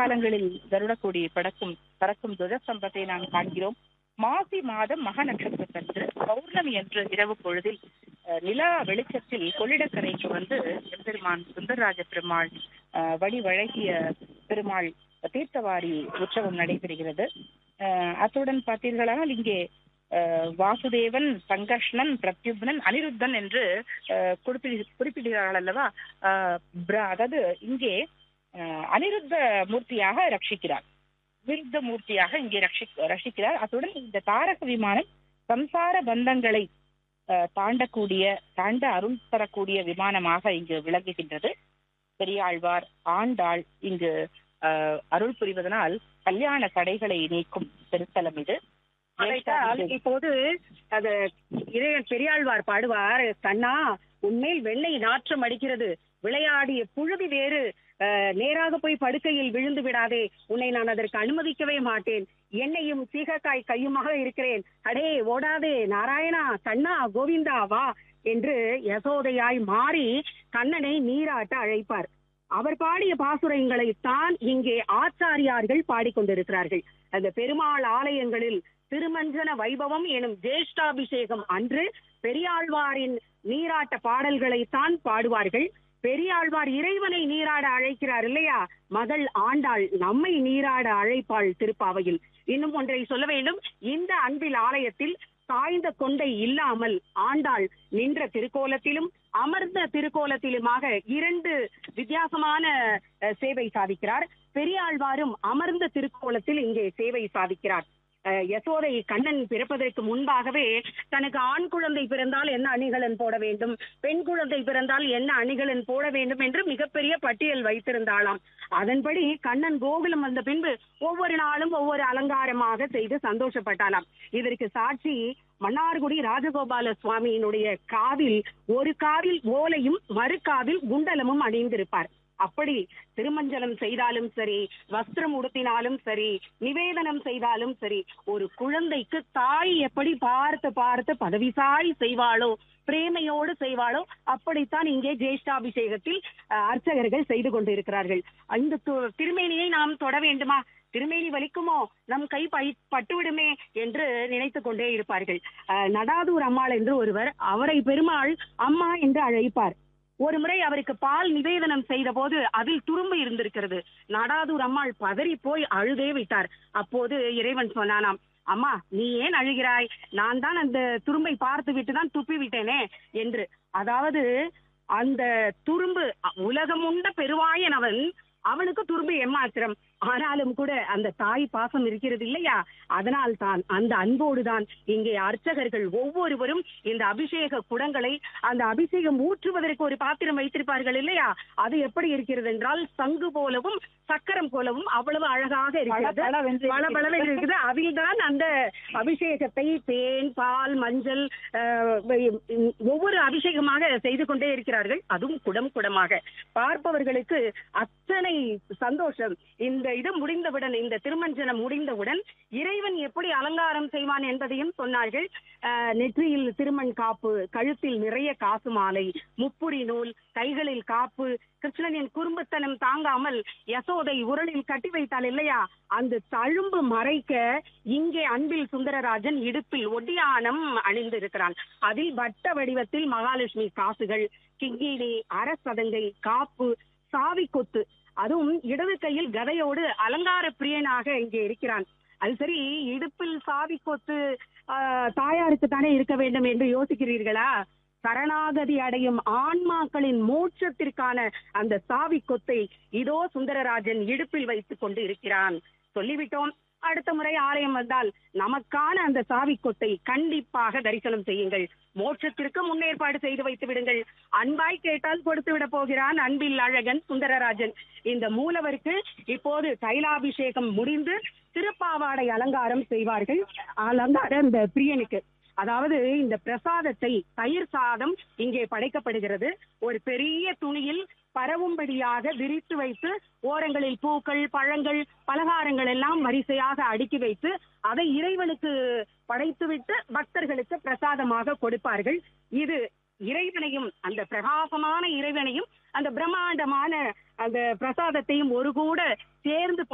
காலங்களில் கருடக்கொடி படக்கும் பறக்கும் துவஜஸ்தம்பத்தை நாம் காண்கிறோம் மாசி மாதம் மக நட்சத்திரத்தன்று பௌர்ணமி என்று இரவு பொழுதில் அஹ், நிலா வெளிச்சத்தில் கொள்ளிடக்கரைக்கு வந்து எம்பெருமான் சுந்தரராஜ பெருமாள் அஹ், வடிவழகிய பெருமாள் தீர்த்தவாரி உற்சவம் நடைபெறுகிறது அஹ், அத்துடன் பார்த்தீர்களானால் இங்கே அஹ், வாசுதேவன் சங்கர்ஷ்ணன் பிரத்யுப்னன் அனிருத்தன் என்று அஹ், குறிப்பிடு குறிப்பிடுகிறார்கள் அல்லவா அஹ், பிர- அதாவது இங்கே அஹ், அனிருத்த மூர்த்தியாக ரட்சிக்கிறார் விருத்த மூர்த்தியாக இங்கே ரட்சி ரட்சிக்கிறார் அத்துடன் இந்த தாரக விமானம் சம்சார பந்தங்களை அஹ், தாண்டக்கூடிய தாண்ட அருள் தரக்கூடிய விமானமாக இங்கு விளங்குகின்றது பெரியாழ்வார் ஆண்டாள் இங்கு அஹ், அருள் புரிவதனால் கல்யாண தடைகளை நீக்கும் திருத்தலம் இது அதைத்தான் இப்போது அது இறைவன் பெரியாழ்வார் பாடுவார் கண்ணா உன்மேல் வெண்ணெய் நாற்றம் அடிக்கிறது விளையாடிய புழுதி வேறு அஹ், நேராக போய் படுக்கையில் விழுந்து விடாதே உன்னை நான் அதற்கு அனுமதிக்கவே மாட்டேன் என்னையும் சீகக்காய் கையுமாக இருக்கிறேன் அடே ஓடாதே நாராயணா கண்ணா கோவிந்தா வா என்று யசோதையாய் மாறி கண்ணனை நீராட்ட அழைப்பார் அவர் பாடிய பாசுரங்களை தான் இங்கே ஆச்சாரியார்கள் பாடிக்கொண்டிருக்கிறார்கள் அந்த பெருமாள் ஆலயங்களில் திருமஞ்சன வைபவம் எனும் ஜேஷ்டாபிஷேகம் அன்று பெரியாழ்வாரின் நீராட்ட பாடல்களை தான் பாடுவார்கள் பெரியாழ்வார் இறைவனை நீராட அழைக்கிறார் இல்லையா மகள் ஆண்டாள் நம்மை நீராட அழைப்பாள் திருப்பாவையில் இன்னும் ஒன்றை சொல்ல வேண்டும் இந்த அன்பில் ஆலயத்தில் சாய்ந்த கொண்டை இல்லாமல் ஆண்டாள் நின்ற திருக்கோலத்திலும் அமர்ந்த திருக்கோலத்திலுமாக இரண்டு வித்தியாசமான அஹ், சேவை சாதிக்கிறார் பெரியாழ்வாரும் அமர்ந்த திருக்கோலத்தில் இங்கே சேவை சாதிக்கிறார் அஹ், யசோதை கண்ணன் பிறப்பதற்கு முன்பாகவே தனக்கு ஆண் குழந்தை பிறந்தால் என்ன அணிகலன் போட வேண்டும் பெண் குழந்தை பிறந்தால் என்ன அணிகலன் போட வேண்டும் என்று மிகப்பெரிய பட்டியல் வைத்திருந்தாளாம் அதன்படி கண்ணன் கோகுலம் வந்த பின்பு ஒவ்வொரு நாளும் ஒவ்வொரு அலங்காரமாக செய்து சந்தோஷப்பட்டாளாம் இதற்கு சாட்சி மன்னார்குடி ராஜகோபால சுவாமியினுடைய காதில் ஒரு காதில் ஓலையும் மறு காதில் குண்டலமும் அணிந்திருப்பார் அப்படி திருமஞ்சனம் செய்தாலும் சரி வஸ்திரம் உடுத்தினாலும் சரி நிவேதனம் செய்தாலும் சரி ஒரு குழந்தைக்கு தாய் எப்படி பார்த்து பார்த்து பதவிசாய் செய்வாளோ பிரேமையோடு செய்வாளோ அப்படித்தான் இங்கே ஜேஷ்டாபிஷேகத்தில் அஹ், அர்ச்சகர்கள் செய்து கொண்டிருக்கிறார்கள் இந்த து- திருமேனியை நாம் தொட வேண்டுமா திருமேனி வலிக்குமோ நம் கை பை பட்டுவிடுமே என்று நினைத்துக் கொண்டே இருப்பார்கள் அஹ், நடாதூர் அம்மாள் என்று ஒருவர் அவரை பெருமாள் அம்மா என்று அழைப்பார் ஒரு முறை அவருக்கு பால் நிவேதனம் செய்த போது அதில் துரும்பு இருந்திருக்கிறது நடாதூர் அம்மாள் பதறி போய் அழுதே விட்டார் அப்போது இறைவன் சொன்னானாம் அம்மா நீ ஏன் அழுகிறாய் நான் தான் அந்த துரும்பை பார்த்து விட்டு தான் துப்பி விட்டேனே என்று அதாவது அந்த துரும்பு அ- உலகமுண்ட பெருவாயன் அவன் அவனுக்கு துரும்பு ஏமாத்திரம் ஆனாலும் கூட அந்த தாய் பாசம் இருக்கிறது இல்லையா அதனால் தான் அந்த அன்போடு தான் இங்கே அர்ச்சகர்கள் ஒவ்வொருவரும் இந்த அபிஷேக குடங்களை அந்த அபிஷேகம் ஊற்றுவதற்கு ஒரு பாத்திரம் வைத்திருப்பார்கள் இல்லையா அது எப்படி இருக்கிறது என்றால் சங்கு போலவும் சக்கரம் போலவும் அவ்வளவு அழகாக இருக்கிறது பளபளவென்று இருக்குது அதில் தான் அந்த அபிஷேகத்தை தேன் பால் மஞ்சள் அஹ், வை- உம், ஒவ்வொரு அபிஷேகமாக செய்து கொண்டே இருக்கிறார்கள் அதுவும் குடம் குடமாக பார்ப்பவர்களுக்கு அத்தனை சந்தோஷம் இந்த இது முடிந்தவுடன் இந்த திருமஞ்சனம் முடிந்தவுடன் இறைவன் எப்படி அலங்காரம் செய்வான் என்பதையும் சொன்னார்கள் அஹ், நெற்றியில் திருமண் காப்பு கழுத்தில் நிறைய காசு மாலை முப்புரி நூல் கைகளில் காப்பு கிருஷ்ணனின் குறும்புத்தனம் தாங்காமல் யசோதை உரலில் கட்டி வைத்தாள் இல்லையா அந்த தழும்பு மறைக்க இங்கே அன்பில் சுந்தரராஜன் இடுப்பில் ஒட்டியானம் அணிந்திருக்கிறான் அதில் வட்ட வடிவத்தில் மகாலட்சுமி காசுகள் கிங்கிணி அரசதங்கை காப்பு சாவி கொத்து அதுவும் இடது கையில் கதையோடு அலங்கார பிரியனாக இங்கே இருக்கிறான் அது சரி இடுப்பில் சாவி கொத்து ஆஹ், தாயாருக்கு தானே இருக்க வேண்டும் என்று யோசிக்கிறீர்களா சரணாகதி அடையும் ஆன்மாக்களின் மோட்சத்திற்கான அந்த சாவி கொத்தை இதோ சுந்தரராஜன் இடுப்பில் வைத்துக் கொண்டு இருக்கிறான் சொல்லிவிட்டோம் அடுத்த முறை ஆலயம் வந்தால் நமக்கான அந்த சாவி கொத்தை கண்டிப்பாக தரிசனம் செய்யுங்கள் மோட்சத்திற்கு முன்னேற்பாடு செய்து வைத்து விடுங்கள் அன்பாய் கேட்டால் கொடுத்து விட போகிறான் அன்பில் அழகன் சுந்தரராஜன் இந்த மூலவருக்கு இப்போது தைலாபிஷேகம் முடிந்து திருப்பாவாடை அலங்காரம் செய்வார்கள் அலங்காரம் இந்த பிரியனுக்கு அதாவது இந்த பிரசாதத்தை தயிர் சாதம் இங்கே படைக்கப்படுகிறது ஒரு பெரிய துணியில் பரவும்படியாக விரித்து வைத்து ஓரங்களில் பூக்கள் பழங்கள் பலகாரங்கள் எல்லாம் வரிசையாக அடுக்கி வைத்து அதை இறைவனுக்கு படைத்துவிட்டு பக்தர்களுக்கு பிரசாதமாக கொடுப்பார்கள் இது இறைவனையும் அந்த பிரகாசமான இறைவனையும் அந்த பிரம்மாண்டமான அந்த பிரசாதத்தையும் ஒரு கூட சேர்ந்து